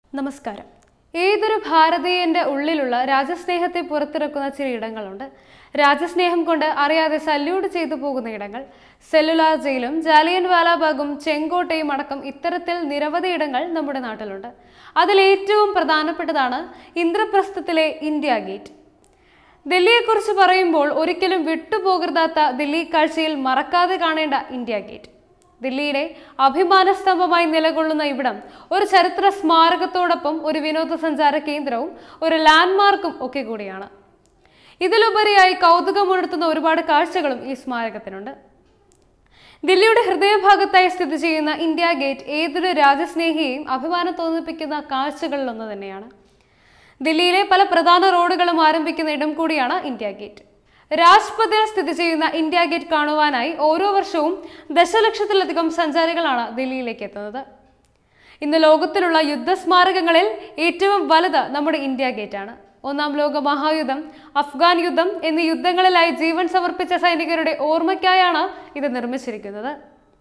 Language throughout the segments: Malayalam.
നമസ്കാരം ഏതൊരു ഭാരതീയന്റെ ഉള്ളിലുള്ള രാജസ്നേഹത്തെ പുറത്തിറക്കുന്ന ചില ഇടങ്ങളുണ്ട് രാജസ്നേഹം കൊണ്ട് അറിയാതെ സല്യൂട്ട് ചെയ്തു പോകുന്ന ഇടങ്ങൾ സെല്ലുലാർ ജയിലും ജാലിയൻ വാലാബാഗും ചെങ്കോട്ടയും അടക്കം ഇത്തരത്തിൽ നിരവധി ഇടങ്ങൾ നമ്മുടെ നാട്ടിലുണ്ട് അതിൽ ഏറ്റവും പ്രധാനപ്പെട്ടതാണ് ഇന്ദ്രപ്രസ്ഥത്തിലെ ഇന്ത്യ ഗേറ്റ് ദില്ലിയെക്കുറിച്ച് പറയുമ്പോൾ ഒരിക്കലും വിട്ടുപോകരുതാത്ത ദില്ലി കാഴ്ചയിൽ മറക്കാതെ കാണേണ്ട ഇന്ത്യ ഗേറ്റ് ദില്ലിയുടെ അഭിമാനസ്തംഭമായി നിലകൊള്ളുന്ന ഇവിടം ഒരു ചരിത്ര സ്മാരകത്തോടൊപ്പം ഒരു വിനോദസഞ്ചാര കേന്ദ്രവും ഒരു ലാൻഡ്മാർക്കും ഒക്കെ കൂടിയാണ് ഇതിലുപരിയായി കൗതുകമുണർത്തുന്ന ഒരുപാട് കാഴ്ചകളും ഈ സ്മാരകത്തിനുണ്ട് ദില്ലിയുടെ ഹൃദയഭാഗത്തായി സ്ഥിതി ചെയ്യുന്ന ഇന്ത്യ ഗേറ്റ് ഏതൊരു രാജ്യസ്നേഹിയെയും അഭിമാനം തോന്നിപ്പിക്കുന്ന കാഴ്ചകളിലൊന്ന് തന്നെയാണ് ദില്ലിയിലെ പല പ്രധാന റോഡുകളും ആരംഭിക്കുന്ന ഇടം കൂടിയാണ് ഇന്ത്യ ഗേറ്റ് രാജ്പഥിൽ സ്ഥിതി ചെയ്യുന്ന ഇന്ത്യ ഗേറ്റ് കാണുവാനായി ഓരോ വർഷവും ദശലക്ഷത്തിലധികം സഞ്ചാരികളാണ് ദില്ലിയിലേക്ക് എത്തുന്നത് ഇന്ന് ലോകത്തിലുള്ള യുദ്ധസ്മാരകങ്ങളിൽ ഏറ്റവും വലുത് നമ്മുടെ ഇന്ത്യ ഗേറ്റാണ് ഒന്നാം ലോക മഹായുദ്ധം അഫ്ഗാൻ യുദ്ധം എന്നീ യുദ്ധങ്ങളിലായി ജീവൻ സമർപ്പിച്ച സൈനികരുടെ ഓർമ്മയ്ക്കായാണ് ഇത് നിർമ്മിച്ചിരിക്കുന്നത്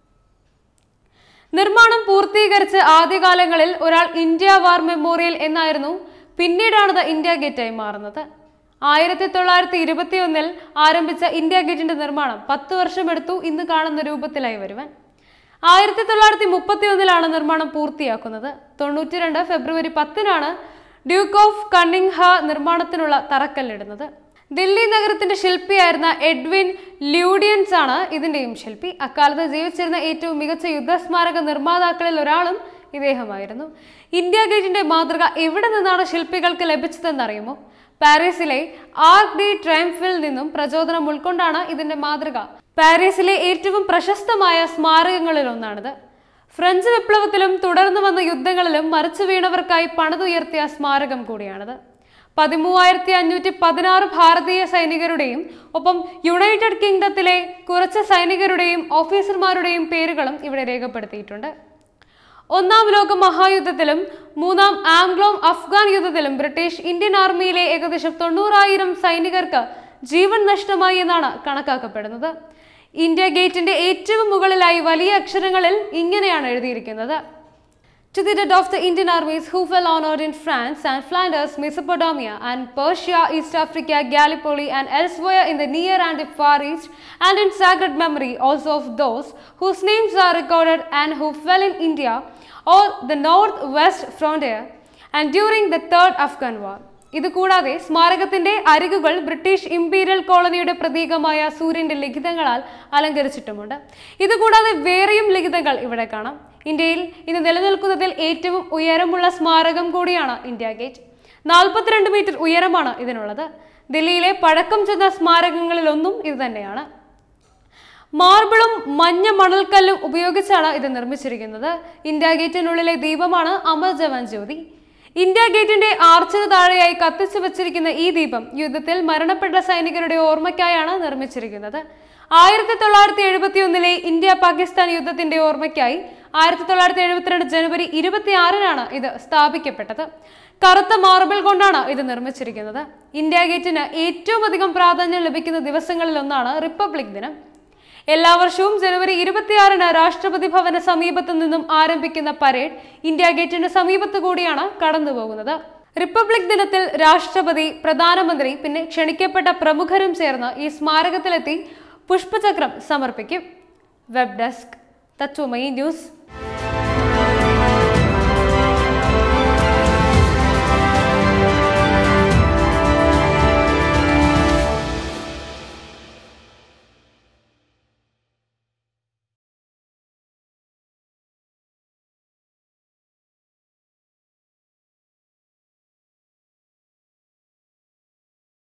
നിർമ്മാണം പൂർത്തീകരിച്ച് ആദ്യകാലങ്ങളിൽ ഒരാൾ ഇന്ത്യ വാർ മെമ്മോറിയൽ എന്നായിരുന്നു പിന്നീടാണത് ഇന്ത്യ ഗേറ്റായി മാറുന്നത് ആയിരത്തി തൊള്ളായിരത്തി ഇരുപത്തി ഒന്നിൽ ആരംഭിച്ച ഇന്ത്യ ഗേറ്റിന്റെ നിർമ്മാണം പത്ത് വർഷമെടുത്തു ഇന്ന് കാണുന്ന രൂപത്തിലായി വരുവാൻ ആയിരത്തി തൊള്ളായിരത്തി മുപ്പത്തി ഒന്നിലാണ് നിർമ്മാണം പൂർത്തിയാക്കുന്നത് തൊണ്ണൂറ്റി രണ്ട് ഫെബ്രുവരി പത്തിനാണ് ഡ്യൂക്ക് ഓഫ് കണ്ണിംഗ്ഹ നിർമ്മാണത്തിനുള്ള തറക്കല്ലിടുന്നത് ദില്ലി നഗരത്തിന്റെ ശില്പിയായിരുന്ന എഡ്വിൻ ല്യൂഡിയൻസ് ആണ് ഇതിന്റെയും ശില്പി അക്കാലത്ത് ജീവിച്ചിരുന്ന ഏറ്റവും മികച്ച യുദ്ധസ്മാരക നിർമ്മാതാക്കളിൽ ഒരാളും ഇദ്ദേഹമായിരുന്നു ഇന്ത്യ ഗേറ്റിന്റെ മാതൃക എവിടെ നിന്നാണ് ശില്പികൾക്ക് ലഭിച്ചതെന്നറിയുമോ പാരീസിലെ ആർക്ക് ഡി ട്രംഫിൽ നിന്നും പ്രചോദനം ഉൾക്കൊണ്ടാണ് ഇതിന്റെ മാതൃക പാരീസിലെ ഏറ്റവും പ്രശസ്തമായ സ്മാരകങ്ങളിൽ ഒന്നാണിത് ഫ്രഞ്ച് വിപ്ലവത്തിലും തുടർന്നു വന്ന യുദ്ധങ്ങളിലും മറിച്ചു വീണവർക്കായി പണിതുയർത്തിയ സ്മാരകം കൂടിയാണിത് പതിമൂവായിരത്തി അഞ്ഞൂറ്റി പതിനാറ് ഭാരതീയ സൈനികരുടെയും ഒപ്പം യുണൈറ്റഡ് കിങ്ഡത്തിലെ കുറച്ച് സൈനികരുടെയും ഓഫീസർമാരുടെയും പേരുകളും ഇവിടെ രേഖപ്പെടുത്തിയിട്ടുണ്ട് ഒന്നാം ലോക മഹായുദ്ധത്തിലും മൂന്നാം ആംഗ്ലോ അഫ്ഗാൻ യുദ്ധത്തിലും ബ്രിട്ടീഷ് ഇന്ത്യൻ ആർമിയിലെ ഏകദേശം തൊണ്ണൂറായിരം സൈനികർക്ക് ജീവൻ നഷ്ടമായി എന്നാണ് കണക്കാക്കപ്പെടുന്നത് ഇന്ത്യ ഗേറ്റിന്റെ ഏറ്റവും മുകളിലായി വലിയ അക്ഷരങ്ങളിൽ ഇങ്ങനെയാണ് എഴുതിയിരിക്കുന്നത് To the dead of the Indian armies who fell honored in France and Flanders, Mesopotamia and Persia, East Africa, Gallipoli and elsewhere in the near and the far east, and in sacred memory also of those whose names are recorded and who fell in India or the north-west frontier and during the third Afghan war. ഇതുകൂടാതെ സ്മാരകത്തിന്റെ അരികുകൾ ബ്രിട്ടീഷ് ഇമ്പീരിയൽ കോളനിയുടെ പ്രതീകമായ സൂര്യന്റെ ലിഖിതങ്ങളാൽ അലങ്കരിച്ചിട്ടുമുണ്ട് ഇതുകൂടാതെ വേറെയും ലിഖിതങ്ങൾ ഇവിടെ കാണാം ഇന്ത്യയിൽ ഇന്ന് നിലനിൽക്കുന്നതിൽ ഏറ്റവും ഉയരമുള്ള സ്മാരകം കൂടിയാണ് ഇന്ത്യ ഗേറ്റ് നാൽപ്പത്തിരണ്ട് മീറ്റർ ഉയരമാണ് ഇതിനുള്ളത് ദില്ലിയിലെ പഴക്കം ചെന്ന സ്മാരകങ്ങളിലൊന്നും ഇത് തന്നെയാണ് മാർബിളും മഞ്ഞ മണൽക്കല്ലും ഉപയോഗിച്ചാണ് ഇത് നിർമ്മിച്ചിരിക്കുന്നത് ഇന്ത്യ ഗേറ്റിനുള്ളിലെ ദീപമാണ് അമർ ജവാൻ ജ്യോതി ഇന്ത്യ ഗേറ്റിന്റെ ആർച്ചിന് താഴെയായി കത്തിച്ചു വെച്ചിരിക്കുന്ന ഈ ദീപം യുദ്ധത്തിൽ മരണപ്പെട്ട സൈനികരുടെ ഓർമ്മയ്ക്കായാണ് നിർമ്മിച്ചിരിക്കുന്നത് ആയിരത്തി തൊള്ളായിരത്തി എഴുപത്തി ഒന്നിലെ ഇന്ത്യ പാകിസ്ഥാൻ യുദ്ധത്തിന്റെ ഓർമ്മയ്ക്കായി ആയിരത്തി തൊള്ളായിരത്തി എഴുപത്തിരണ്ട് ജനുവരി ഇരുപത്തി ആറിനാണ് ഇത് സ്ഥാപിക്കപ്പെട്ടത് കറുത്ത മാർബിൾ കൊണ്ടാണ് ഇത് നിർമ്മിച്ചിരിക്കുന്നത് ഇന്ത്യ ഗേറ്റിന് ഏറ്റവും അധികം പ്രാധാന്യം ലഭിക്കുന്ന ദിവസങ്ങളിൽ ഒന്നാണ് റിപ്പബ്ലിക് ദിനം എല്ലാ വർഷവും ജനുവരി ഇരുപത്തിയാറിന് രാഷ്ട്രപതി ഭവന സമീപത്തു നിന്നും ആരംഭിക്കുന്ന പരേഡ് ഇന്ത്യ ഗേറ്റിന് സമീപത്ത് കൂടിയാണ് കടന്നു പോകുന്നത് റിപ്പബ്ലിക് ദിനത്തിൽ രാഷ്ട്രപതി പ്രധാനമന്ത്രി പിന്നെ ക്ഷണിക്കപ്പെട്ട പ്രമുഖരും ചേർന്ന് ഈ സ്മാരകത്തിലെത്തി പുഷ്പചക്രം സമർപ്പിക്കും വെബ് ഡെസ്ക് തത്വമയി ന്യൂസ്